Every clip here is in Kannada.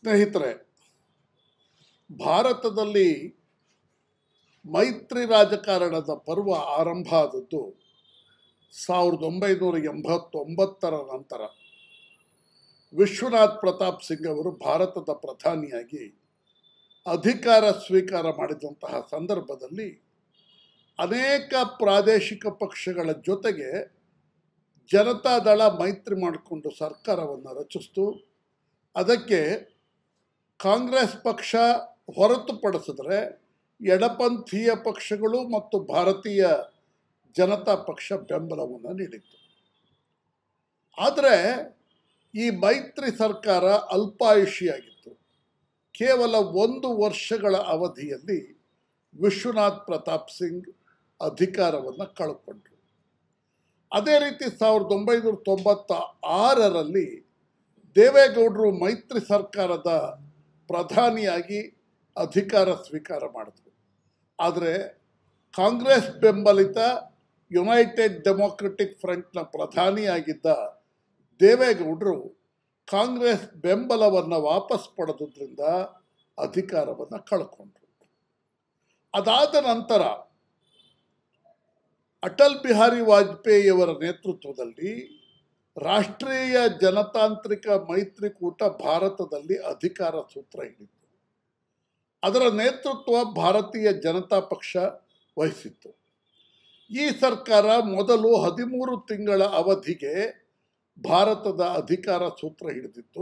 ಸ್ನೇಹಿತರೆ ಭಾರತದಲ್ಲಿ ಮೈತ್ರಿ ರಾಜಕಾರಣದ ಪರ್ವ ಆರಂಭ ಆದದ್ದು ಸಾವಿರದ ಒಂಬೈನೂರ ಎಂಬತ್ತೊಂಬತ್ತರ ನಂತರ ವಿಶ್ವನಾಥ್ ಪ್ರತಾಪ್ ಸಿಂಗ್ ಅವರು ಭಾರತದ ಪ್ರಧಾನಿಯಾಗಿ ಅಧಿಕಾರ ಸ್ವೀಕಾರ ಮಾಡಿದಂತಹ ಸಂದರ್ಭದಲ್ಲಿ ಅನೇಕ ಪ್ರಾದೇಶಿಕ ಪಕ್ಷಗಳ ಜೊತೆಗೆ ಜನತಾದಳ ಮೈತ್ರಿ ಮಾಡಿಕೊಂಡು ಸರ್ಕಾರವನ್ನು ರಚಿಸ್ತು ಅದಕ್ಕೆ ಕಾಂಗ್ರೆಸ್ ಪಕ್ಷ ಹೊರತುಪಡಿಸಿದ್ರೆ ಎಡಪಂಥೀಯ ಪಕ್ಷಗಳು ಮತ್ತು ಭಾರತೀಯ ಜನತಾ ಪಕ್ಷ ಬೆಂಬಲವನ್ನು ನೀಡಿತ್ತು ಆದರೆ ಈ ಮೈತ್ರಿ ಸರ್ಕಾರ ಅಲ್ಪಾಯುಷಿಯಾಗಿತ್ತು ಕೇವಲ ಒಂದು ವರ್ಷಗಳ ಅವಧಿಯಲ್ಲಿ ವಿಶ್ವನಾಥ್ ಪ್ರತಾಪ್ ಸಿಂಗ್ ಅಧಿಕಾರವನ್ನು ಕಳ್ಕೊಂಡ್ರು ಅದೇ ರೀತಿ ಸಾವಿರದ ಒಂಬೈನೂರ ತೊಂಬತ್ತ ಆರರಲ್ಲಿ ದೇವೇಗೌಡರು ಮೈತ್ರಿ ಸರ್ಕಾರದ ಪ್ರಧಾನಿಯಾಗಿ ಅಧಿಕಾರ ಸ್ವೀಕಾರ ಮಾಡಿದ್ರು ಆದರೆ ಕಾಂಗ್ರೆಸ್ ಬೆಂಬಲಿತ ಯುನೈಟೆಡ್ ಡೆಮೊಕ್ರೆಟಿಕ್ ಫ್ರಂಟ್ನ ಪ್ರಧಾನಿಯಾಗಿದ್ದ ದೇವೇಗೌಡರು ಕಾಂಗ್ರೆಸ್ ಬೆಂಬಲವನ್ನು ವಾಪಸ್ ಪಡೆದುದರಿಂದ ಅಧಿಕಾರವನ್ನು ಕಳ್ಕೊಂಡ್ರು ಅದಾದ ನಂತರ ಅಟಲ್ ಬಿಹಾರಿ ವಾಜಪೇಯಿಯವರ ನೇತೃತ್ವದಲ್ಲಿ ರಾಷ್ಟ್ರೀಯ ಜನತಾಂತ್ರಿಕ ಮೈತ್ರಿಕೂಟ ಭಾರತದಲ್ಲಿ ಅಧಿಕಾರ ಸೂತ್ರ ಹಿಡಿತು ಅದರ ನೇತೃತ್ವ ಭಾರತೀಯ ಜನತಾ ಪಕ್ಷ ವಹಿಸಿತ್ತು ಈ ಸರ್ಕಾರ ಮೊದಲು ಹದಿಮೂರು ತಿಂಗಳ ಅವಧಿಗೆ ಭಾರತದ ಅಧಿಕಾರ ಸೂತ್ರ ಹಿಡಿದಿತ್ತು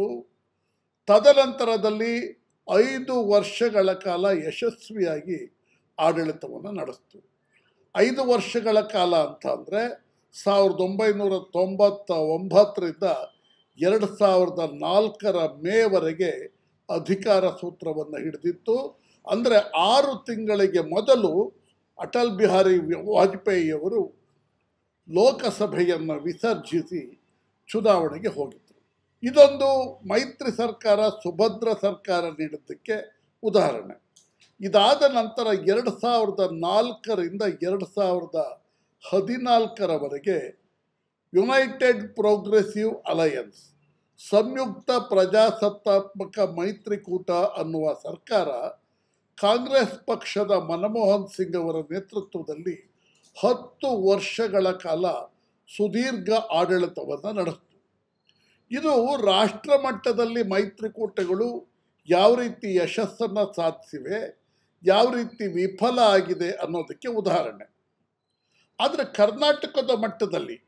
ತದನಂತರದಲ್ಲಿ ಐದು ವರ್ಷಗಳ ಕಾಲ ಯಶಸ್ವಿಯಾಗಿ ಆಡಳಿತವನ್ನು ನಡೆಸ್ತು ಐದು ವರ್ಷಗಳ ಕಾಲ ಅಂತ ಅಂದರೆ ಸಾವಿರದ ಒಂಬೈನೂರ ತೊಂಬತ್ತ ಒಂಬತ್ತರಿಂದ ಎರಡು ಸಾವಿರದ ನಾಲ್ಕರ ಮೇವರೆಗೆ ಅಧಿಕಾರ ಸೂತ್ರವನ್ನು ಹಿಡಿದಿತ್ತು ಅಂದರೆ ಆರು ತಿಂಗಳಿಗೆ ಮೊದಲು ಅಟಲ್ ಬಿಹಾರಿ ವಾಜಪೇಯಿಯವರು ಲೋಕಸಭೆಯನ್ನು ವಿಸರ್ಜಿಸಿ ಚುನಾವಣೆಗೆ ಹೋಗಿದ್ದರು ಇದೊಂದು ಮೈತ್ರಿ ಸರ್ಕಾರ ಸುಭದ್ರ ಸರ್ಕಾರ ನೀಡಿದ್ದಕ್ಕೆ ಉದಾಹರಣೆ ಇದಾದ ನಂತರ ಎರಡು ಸಾವಿರದ ನಾಲ್ಕರಿಂದ ಎರಡು ಸಾವಿರದ ಹದಿನಾಲ್ಕರವರೆಗೆ ಯುನೈಟೆಡ್ ಪ್ರೋಗ್ರೆಸಿವ್ ಅಲಯನ್ಸ್ ಸಂಯುಕ್ತ ಪ್ರಜಾಸತ್ತಾತ್ಮಕ ಮೈತ್ರಿಕೂಟ ಅನ್ನುವ ಸರ್ಕಾರ ಕಾಂಗ್ರೆಸ್ ಪಕ್ಷದ ಮನಮೋಹನ್ ಸಿಂಗ್ ಅವರ ನೇತೃತ್ವದಲ್ಲಿ ಹತ್ತು ವರ್ಷಗಳ ಕಾಲ ಸುದೀರ್ಘ ಆಡಳಿತವನ್ನು ನಡೆಸಿತು ಇದು ರಾಷ್ಟ್ರ ಮಟ್ಟದಲ್ಲಿ ಮೈತ್ರಿಕೂಟಗಳು ಯಾವ ರೀತಿ ಯಶಸ್ಸನ್ನು ಸಾಧಿಸಿವೆ ಯಾವ ರೀತಿ ವಿಫಲ ಆಗಿದೆ ಅನ್ನೋದಕ್ಕೆ ಉದಾಹರಣೆ ಆದರೆ ಕರ್ನಾಟಕದ ಮಟ್ಟದಲ್ಲಿ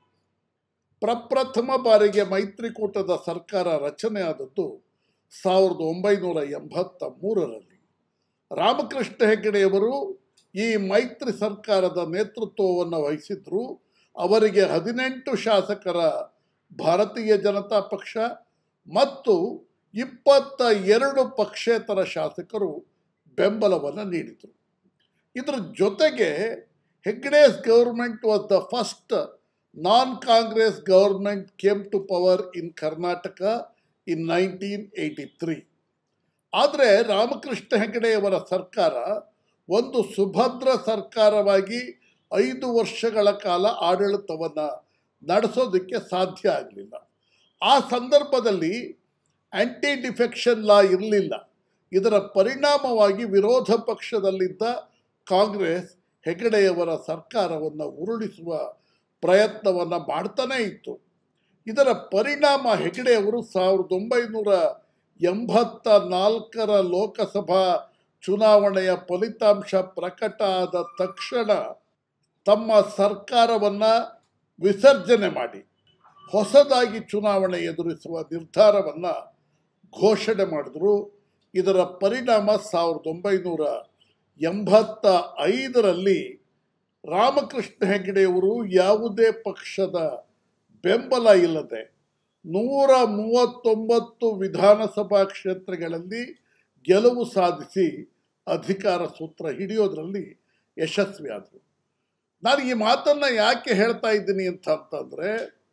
ಪ್ರಪ್ರಥಮ ಬಾರಿಗೆ ಮೈತ್ರಿಕೂಟದ ಸರ್ಕಾರ ರಚನೆ ಆದದ್ದು ಸಾವಿರದ ಒಂಬೈನೂರ ಎಂಬತ್ತ ಮೂರರಲ್ಲಿ ರಾಮಕೃಷ್ಣ ಹೆಗಡೆಯವರು ಈ ಮೈತ್ರಿ ಸರ್ಕಾರದ ನೇತೃತ್ವವನ್ನು ವಹಿಸಿದ್ರು ಅವರಿಗೆ ಹದಿನೆಂಟು ಶಾಸಕರ ಭಾರತೀಯ ಜನತಾ ಪಕ್ಷ ಮತ್ತು ಇಪ್ಪತ್ತ ಎರಡು ಪಕ್ಷೇತರ ಶಾಸಕರು ಬೆಂಬಲವನ್ನು ನೀಡಿದರು ಇದರ ಜೊತೆಗೆ Hegde's government was the first non Congress government came to power in Karnataka in nineteen eighty three ಆದರೆ ರಾಮಕೃಷ್ಣ ಹೆಗಡೆಯವರ ಸರ್ಕಾರ ಒಂದು ಸುಭದ್ರ ಸರ್ಕಾರವಾಗಿ ಐದು ವರ್ಷಗಳ ಕಾಲ ಆಡಳಿತವನ್ನು ನಡೆಸೋದಕ್ಕೆ ಸಾಧ್ಯ ಆಗಲಿಲ್ಲ ಆ ಸಂದರ್ಭದಲ್ಲಿ ಆಂಟಿ ಡಿಫೆಕ್ಷನ್ ಲಾ ಇರಲಿಲ್ಲ ಇದರ ಪರಿಣಾಮವಾಗಿ ವಿರೋಧ ಪಕ್ಷದಲ್ಲಿದ್ದ ಕಾಂಗ್ರೆಸ್ ಹೆಗಡೆಯವರ ಸರ್ಕಾರವನ್ನು ಉರುಳಿಸುವ ಪ್ರಯತ್ನವನ್ನು ಮಾಡ್ತಾನೇ ಇತ್ತು ಇದರ ಪರಿಣಾಮ ಹೆಗಡೆಯವರು ಸಾವಿರದ ಒಂಬೈನೂರ ಎಂಬತ್ತ ನಾಲ್ಕರ ಲೋಕಸಭಾ ಚುನಾವಣೆಯ ಫಲಿತಾಂಶ ಪ್ರಕಟ ಆದ ತಕ್ಷಣ ತಮ್ಮ ಸರ್ಕಾರವನ್ನು ವಿಸರ್ಜನೆ ಮಾಡಿ ಹೊಸದಾಗಿ ಚುನಾವಣೆ ಎದುರಿಸುವ ನಿರ್ಧಾರವನ್ನು ಘೋಷಣೆ ಮಾಡಿದ್ರು ಇದರ ಪರಿಣಾಮ ಸಾವಿರದ ಒಂಬೈನೂರ ಎಂಬತ್ತ ಐದರಲ್ಲಿ ರಾಮಕೃಷ್ಣ ಹೆಗಡೆಯವರು ಯಾವುದೇ ಪಕ್ಷದ ಬೆಂಬಲ ಇಲ್ಲದೆ ನೂರ ಮೂವತ್ತೊಂಬತ್ತು ವಿಧಾನಸಭಾ ಕ್ಷೇತ್ರಗಳಲ್ಲಿ ಗೆಲುವು ಸಾಧಿಸಿ ಅಧಿಕಾರ ಸೂತ್ರ ಹಿಡಿಯೋದ್ರಲ್ಲಿ ಯಶಸ್ವಿಯಾದರು ನಾನು ಈ ಮಾತನ್ನು ಯಾಕೆ ಹೇಳ್ತಾ ಇದ್ದೀನಿ ಅಂತ ಅಂತಂದರೆ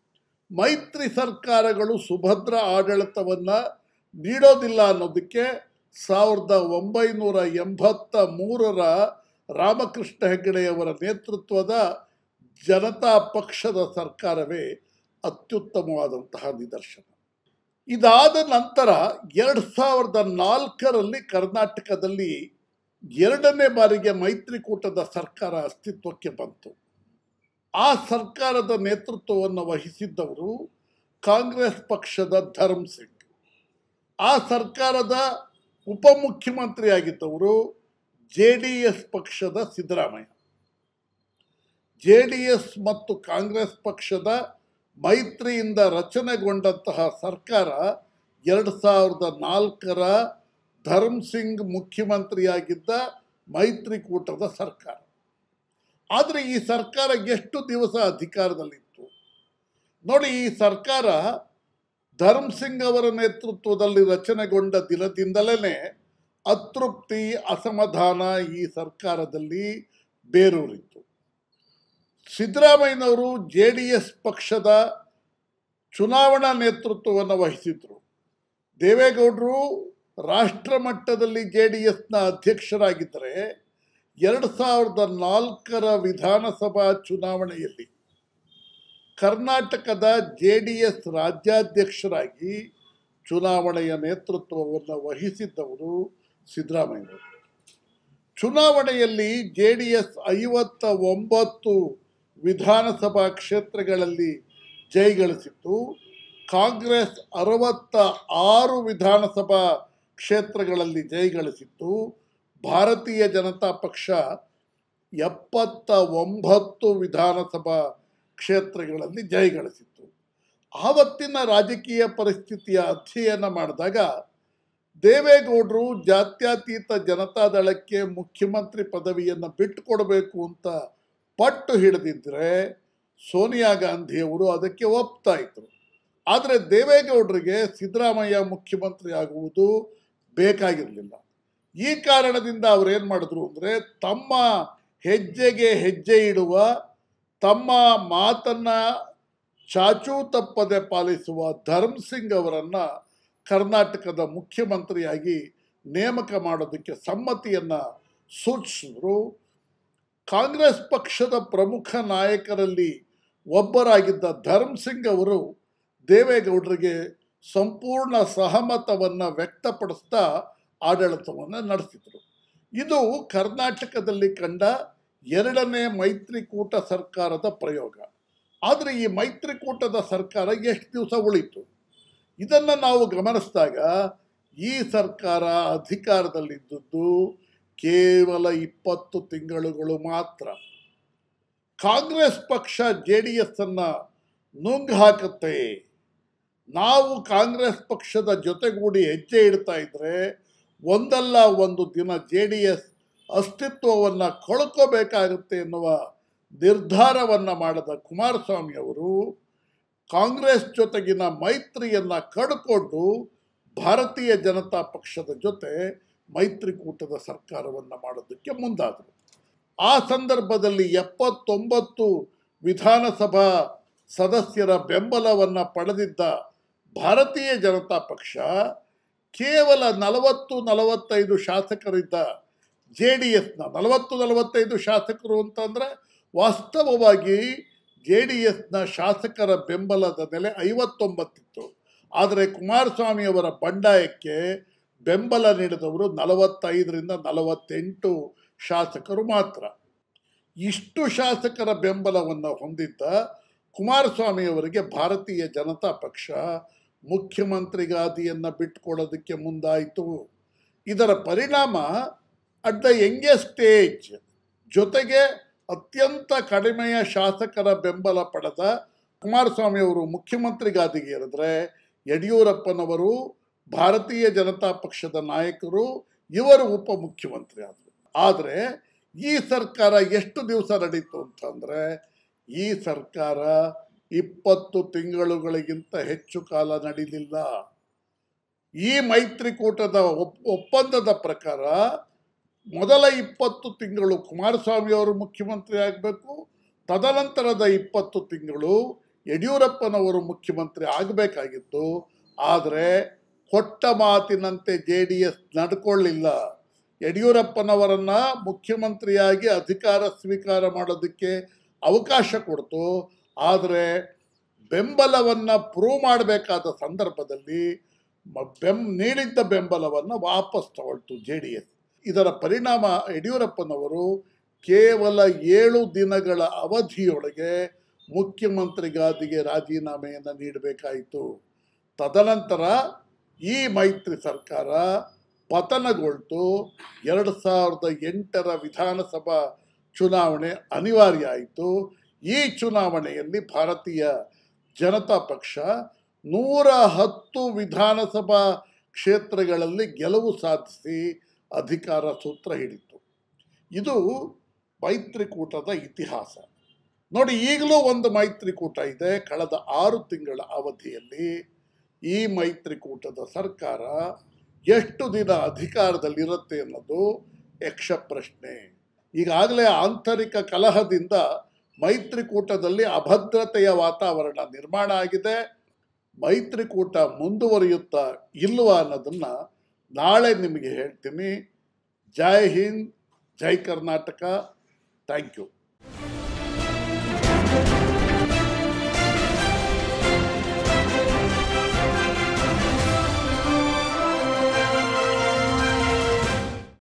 ಮೈತ್ರಿ ಸರ್ಕಾರಗಳು ಸುಭದ್ರ ಆಡಳಿತವನ್ನು ನೀಡೋದಿಲ್ಲ ಅನ್ನೋದಕ್ಕೆ ಸಾವಿರದ ಒಂಬೈನೂರ ಎಂಬತ್ತ ಮೂರರ ರಾಮಕೃಷ್ಣ ಹೆಗಡೆಯವರ ನೇತೃತ್ವದ ಜನತಾ ಪಕ್ಷದ ಸರ್ಕಾರವೇ ಅತ್ಯುತ್ತಮವಾದಂತಹ ನಿದರ್ಶನ ಇದಾದ ನಂತರ ಎರಡು ಸಾವಿರದ ನಾಲ್ಕರಲ್ಲಿ ಕರ್ನಾಟಕದಲ್ಲಿ ಎರಡನೇ ಬಾರಿಗೆ ಮೈತ್ರಿಕೂಟದ ಸರ್ಕಾರ ಅಸ್ತಿತ್ವಕ್ಕೆ ಬಂತು ಆ ಸರ್ಕಾರದ ನೇತೃತ್ವವನ್ನು ವಹಿಸಿದ್ದವರು ಕಾಂಗ್ರೆಸ್ ಪಕ್ಷದ ಧರ್ಮ್ ಸಿಂಗ್ ಆ ಸರ್ಕಾರದ ಉಪಮುಖ್ಯಮಂತ್ರಿಯಾಗಿದ್ದವರು ಜೆ ಡಿ ಎಸ್ ಪಕ್ಷದ ಸಿದ್ದರಾಮಯ್ಯ ಜೆ ಡಿ ಎಸ್ ಮತ್ತು ಕಾಂಗ್ರೆಸ್ ಪಕ್ಷದ ಮೈತ್ರಿಯಿಂದ ರಚನೆಗೊಂಡಂತಹ ಸರ್ಕಾರ ಎರಡು ಸಾವಿರದ ನಾಲ್ಕರ ಧರ್ಮ್ ಸಿಂಗ್ ಮುಖ್ಯಮಂತ್ರಿಯಾಗಿದ್ದ ಮೈತ್ರಿಕೂಟದ ಸರ್ಕಾರ ಆದರೆ ಈ ಸರ್ಕಾರ ಎಷ್ಟು ದಿವಸ ಅಧಿಕಾರದಲ್ಲಿತ್ತು ನೋಡಿ ಈ ಸರ್ಕಾರ ಧರ್ಮ್ ಸಿಂಗ್ ಅವರ ನೇತೃತ್ವದಲ್ಲಿ ರಚನೆಗೊಂಡ ದಿನದಿಂದಲೇ ಅತೃಪ್ತಿ ಅಸಮಾಧಾನ ಈ ಸರ್ಕಾರದಲ್ಲಿ ಬೇರೂರಿತ್ತು ಸಿದ್ದರಾಮಯ್ಯನವರು ಜೆ ಡಿ ಎಸ್ ಪಕ್ಷದ ಚುನಾವಣಾ ನೇತೃತ್ವವನ್ನು ವಹಿಸಿದ್ರು ದೇವೇಗೌಡರು ರಾಷ್ಟ್ರ ಮಟ್ಟದಲ್ಲಿ ಜೆ ಡಿ ಎಸ್ನ ಅಧ್ಯಕ್ಷರಾಗಿದ್ದರೆ ಎರಡು ಸಾವಿರದ ನಾಲ್ಕರ ವಿಧಾನಸಭಾ ಚುನಾವಣೆಯಲ್ಲಿ ಕರ್ನಾಟಕದ ಜೆ ಡಿ ಎಸ್ ರಾಜ್ಯಾಧ್ಯಕ್ಷರಾಗಿ ಚುನಾವಣೆಯ ನೇತೃತ್ವವನ್ನು ವಹಿಸಿದ್ದವರು ಸಿದ್ದರಾಮಯ್ಯನವರು ಚುನಾವಣೆಯಲ್ಲಿ ಜೆ ಡಿ ಎಸ್ ಐವತ್ತ ಒಂಬತ್ತು ವಿಧಾನಸಭಾ ಕ್ಷೇತ್ರಗಳಲ್ಲಿ ಜಯಗಳಿಸಿತ್ತು ಕಾಂಗ್ರೆಸ್ ಅರವತ್ತ ಆರು ವಿಧಾನಸಭಾ ಕ್ಷೇತ್ರಗಳಲ್ಲಿ ಜಯಗಳಿಸಿತ್ತು ಭಾರತೀಯ ಜನತಾ ಪಕ್ಷ ಎಪ್ಪತ್ತ ಒಂಬತ್ತು ವಿಧಾನಸಭಾ ಕ್ಷೇತ್ರಗಳಲ್ಲಿ ಜಯಗಳಿಸಿತ್ತು ಆವತ್ತಿನ ರಾಜಕೀಯ ಪರಿಸ್ಥಿತಿಯ ಅಧ್ಯಯನ ಮಾಡಿದಾಗ ದೇವೇಗೌಡರು ಜಾತ್ಯತೀತ ಜನತಾದಳಕ್ಕೆ ಮುಖ್ಯಮಂತ್ರಿ ಪದವಿಯನ್ನು ಬಿಟ್ಟುಕೊಡಬೇಕು ಅಂತ ಪಟ್ಟು ಹಿಡಿದಿದ್ದರೆ ಸೋನಿಯಾ ಗಾಂಧಿಯವರು ಅದಕ್ಕೆ ಒಪ್ತಾ ಇದ್ರು ಆದರೆ ದೇವೇಗೌಡರಿಗೆ ಸಿದ್ದರಾಮಯ್ಯ ಮುಖ್ಯಮಂತ್ರಿ ಆಗುವುದು ಬೇಕಾಗಿರಲಿಲ್ಲ ಈ ಕಾರಣದಿಂದ ಅವರೇನು ಮಾಡಿದ್ರು ಅಂದರೆ ತಮ್ಮ ಹೆಜ್ಜೆಗೆ ಹೆಜ್ಜೆ ಇಡುವ ತಮ್ಮ ಮಾತನ್ನು ಚಾಚೂ ತಪ್ಪದೆ ಪಾಲಿಸುವ ಧರ್ಮ್ ಸಿಂಗ್ ಅವರನ್ನು ಕರ್ನಾಟಕದ ಮುಖ್ಯಮಂತ್ರಿಯಾಗಿ ನೇಮಕ ಮಾಡೋದಕ್ಕೆ ಸಮ್ಮತಿಯನ್ನು ಸೂಚಿಸಿದ್ರು ಕಾಂಗ್ರೆಸ್ ಪಕ್ಷದ ಪ್ರಮುಖ ನಾಯಕರಲ್ಲಿ ಒಬ್ಬರಾಗಿದ್ದ ಧರ್ಮ್ ಸಿಂಗ್ ಅವರು ದೇವೇಗೌಡರಿಗೆ ಸಂಪೂರ್ಣ ಸಹಮತವನ್ನು ವ್ಯಕ್ತಪಡಿಸ್ತಾ ಆಡಳಿತವನ್ನು ನಡೆಸಿದರು ಇದು ಕರ್ನಾಟಕದಲ್ಲಿ ಕಂಡ ಎರಡನೇ ಮೈತ್ರಿಕೂಟ ಸರ್ಕಾರದ ಪ್ರಯೋಗ ಆದರೆ ಈ ಮೈತ್ರಿಕೂಟದ ಸರ್ಕಾರ ಎಷ್ಟು ದಿವಸ ಉಳಿತು ಇದನ್ನು ನಾವು ಗಮನಿಸಿದಾಗ ಈ ಸರ್ಕಾರ ಅಧಿಕಾರದಲ್ಲಿದ್ದದ್ದು ಕೇವಲ ಇಪ್ಪತ್ತು ತಿಂಗಳುಗಳು ಮಾತ್ರ ಕಾಂಗ್ರೆಸ್ ಪಕ್ಷ ಜೆ ಡಿ ಎಸ್ ಅನ್ನು ನುಂಗ್ ಹಾಕುತ್ತೆ ನಾವು ಕಾಂಗ್ರೆಸ್ ಪಕ್ಷದ ಜೊತೆಗೂಡಿ ಹೆಜ್ಜೆ ಇಡ್ತಾ ಇದ್ರೆ ಒಂದಲ್ಲ ಒಂದು ದಿನ ಜೆ ಡಿ ಎಸ್ ಅಸ್ತಿತ್ವವನ್ನು ಕಳ್ಕೋಬೇಕಾಗುತ್ತೆ ಎನ್ನುವ ನಿರ್ಧಾರವನ್ನು ಮಾಡಿದ ಕುಮಾರಸ್ವಾಮಿ ಅವರು ಕಾಂಗ್ರೆಸ್ ಜೊತೆಗಿನ ಮೈತ್ರಿಯನ್ನು ಕಡ್ಕೊಂಡು ಭಾರತೀಯ ಜನತಾ ಪಕ್ಷದ ಜೊತೆ ಮೈತ್ರಿಕೂಟದ ಸರ್ಕಾರವನ್ನು ಮಾಡೋದಕ್ಕೆ ಮುಂದಾದರು ಆ ಸಂದರ್ಭದಲ್ಲಿ ಎಪ್ಪತ್ತೊಂಬತ್ತು ವಿಧಾನಸಭಾ ಸದಸ್ಯರ ಬೆಂಬಲವನ್ನು ಪಡೆದಿದ್ದ ಭಾರತೀಯ ಜನತಾ ಪಕ್ಷ ಕೇವಲ ನಲವತ್ತು ನಲವತ್ತೈದು ಶಾಸಕರಿದ್ದ ಜೆ ಡಿ ಎಸ್ನ ನಲವತ್ತು ನಲವತ್ತೈದು ಶಾಸಕರು ಅಂತಂದರೆ ವಾಸ್ತವವಾಗಿ ಜೆ ಡಿ ಎಸ್ನ ಶಾಸಕರ ಬೆಂಬಲದ ನೆಲೆ ಐವತ್ತೊಂಬತ್ತಿತ್ತು ಆದರೆ ಕುಮಾರಸ್ವಾಮಿ ಅವರ ಬಂಡಾಯಕ್ಕೆ ಬೆಂಬಲ ನೀಡಿದವರು ನಲವತ್ತೈದರಿಂದ ನಲವತ್ತೆಂಟು ಶಾಸಕರು ಮಾತ್ರ ಇಷ್ಟು ಶಾಸಕರ ಬೆಂಬಲವನ್ನು ಹೊಂದಿದ್ದ ಕುಮಾರಸ್ವಾಮಿ ಅವರಿಗೆ ಭಾರತೀಯ ಜನತಾ ಪಕ್ಷ ಮುಖ್ಯಮಂತ್ರಿ ಗಾದಿಯನ್ನು ಬಿಟ್ಟುಕೊಡೋದಕ್ಕೆ ಮುಂದಾಯಿತು ಇದರ ಪರಿಣಾಮ ಅಟ್ ದ ಯಂಗೆಸ್ಟ್ ಸ್ಟೇಜ್ ಜೊತೆಗೆ ಅತ್ಯಂತ ಕಡಿಮೆಯ ಶಾಸಕರ ಬೆಂಬಲ ಪಡೆದ ಕುಮಾರಸ್ವಾಮಿ ಅವರು ಮುಖ್ಯಮಂತ್ರಿ ಗಾದಿಗೆ ಏರಿದ್ರೆ ಯಡಿಯೂರಪ್ಪನವರು ಭಾರತೀಯ ಜನತಾ ಪಕ್ಷದ ನಾಯಕರು ಇವರು ಉಪಮುಖ್ಯಮಂತ್ರಿ ಆದರು ಆದರೆ ಈ ಸರ್ಕಾರ ಎಷ್ಟು ದಿವಸ ನಡೀತು ಅಂತಂದರೆ ಈ ಸರ್ಕಾರ ಇಪ್ಪತ್ತು ತಿಂಗಳುಗಳಿಗಿಂತ ಹೆಚ್ಚು ಕಾಲ ನಡೀಲಿಲ್ಲ ಈ ಮೈತ್ರಿಕೂಟದ ಒಪ್ ಒಪ್ಪಂದದ ಪ್ರಕಾರ ಮೊದಲ ಇಪ್ಪತ್ತು ತಿಂಗಳು ಕುಮಾರಸ್ವಾಮಿ ಅವರು ಮುಖ್ಯಮಂತ್ರಿ ಆಗಬೇಕು ತದನಂತರದ ಇಪ್ಪತ್ತು ತಿಂಗಳು ಯಡಿಯೂರಪ್ಪನವರು ಮುಖ್ಯಮಂತ್ರಿ ಆಗಬೇಕಾಗಿತ್ತು ಆದರೆ ಕೊಟ್ಟ ಮಾತಿನಂತೆ ಜೆ ಡಿ ಎಸ್ ನಡ್ಕೊಳ್ಳಿಲ್ಲ ಯಡಿಯೂರಪ್ಪನವರನ್ನ ಮುಖ್ಯಮಂತ್ರಿಯಾಗಿ ಅಧಿಕಾರ ಸ್ವೀಕಾರ ಮಾಡೋದಕ್ಕೆ ಅವಕಾಶ ಕೊಡ್ತು ಆದರೆ ಬೆಂಬಲವನ್ನು ಪ್ರೂವ್ ಮಾಡಬೇಕಾದ ಸಂದರ್ಭದಲ್ಲಿ ಮ- ಬೆಂ ನೀಡಿದ್ದ ಬೆಂಬಲವನ್ನು ವಾಪಸ್ ತಗೊಳ್ತು ಜೆ ಡಿ ಎಸ್ ಇದರ ಪರಿಣಾಮ ಯಡಿಯೂರಪ್ಪನವರು ಕೇವಲ ಏಳು ದಿನಗಳ ಅವಧಿಯೊಳಗೆ ಮುಖ್ಯಮಂತ್ರಿಗಾದಿಗೆ ರಾಜೀನಾಮೆಯನ್ನು ನೀಡಬೇಕಾಯಿತು ತದನಂತರ ಈ ಮೈತ್ರಿ ಸರ್ಕಾರ ಪತನಗೊಳ್ತು ಎರಡು ಸಾವಿರದ ಎಂಟರ ವಿಧಾನಸಭಾ ಚುನಾವಣೆ ಅನಿವಾರ್ಯ ಆಯಿತು ಈ ಚುನಾವಣೆಯಲ್ಲಿ ಭಾರತೀಯ ಜನತಾ ಪಕ್ಷ ನೂರ ಹತ್ತು ವಿಧಾನಸಭಾ ಕ್ಷೇತ್ರಗಳಲ್ಲಿ ಗೆಲುವು ಸಾಧಿಸಿ ಅಧಿಕಾರ ಸೂತ್ರ ಹಿಡಿತು ಇದು ಮೈತ್ರಿಕೂಟದ ಇತಿಹಾಸ ನೋಡಿ ಈಗಲೂ ಒಂದು ಮೈತ್ರಿಕೂಟ ಇದೆ ಕಳೆದ ಆರು ತಿಂಗಳ ಅವಧಿಯಲ್ಲಿ ಈ ಮೈತ್ರಿಕೂಟದ ಸರ್ಕಾರ ಎಷ್ಟು ದಿನ ಅಧಿಕಾರದಲ್ಲಿರುತ್ತೆ ಅನ್ನೋದು ಯಕ್ಷ ಪ್ರಶ್ನೆ ಈಗಾಗಲೇ ಆಂತರಿಕ ಕಲಹದಿಂದ ಮೈತ್ರಿಕೂಟದಲ್ಲಿ ಅಭದ್ರತೆಯ ವಾತಾವರಣ ನಿರ್ಮಾಣ ಆಗಿದೆ ಮೈತ್ರಿಕೂಟ ಮುಂದುವರಿಯುತ್ತಾ ಇಲ್ವಾ ಅನ್ನೋದನ್ನು ನಾಳೆ ನಿಮಗೆ ಹೇಳ್ತೀನಿ ಜೈ ಹಿಂದ್ ಜೈ ಕರ್ನಾಟಕ ಥ್ಯಾಂಕ್ ಯು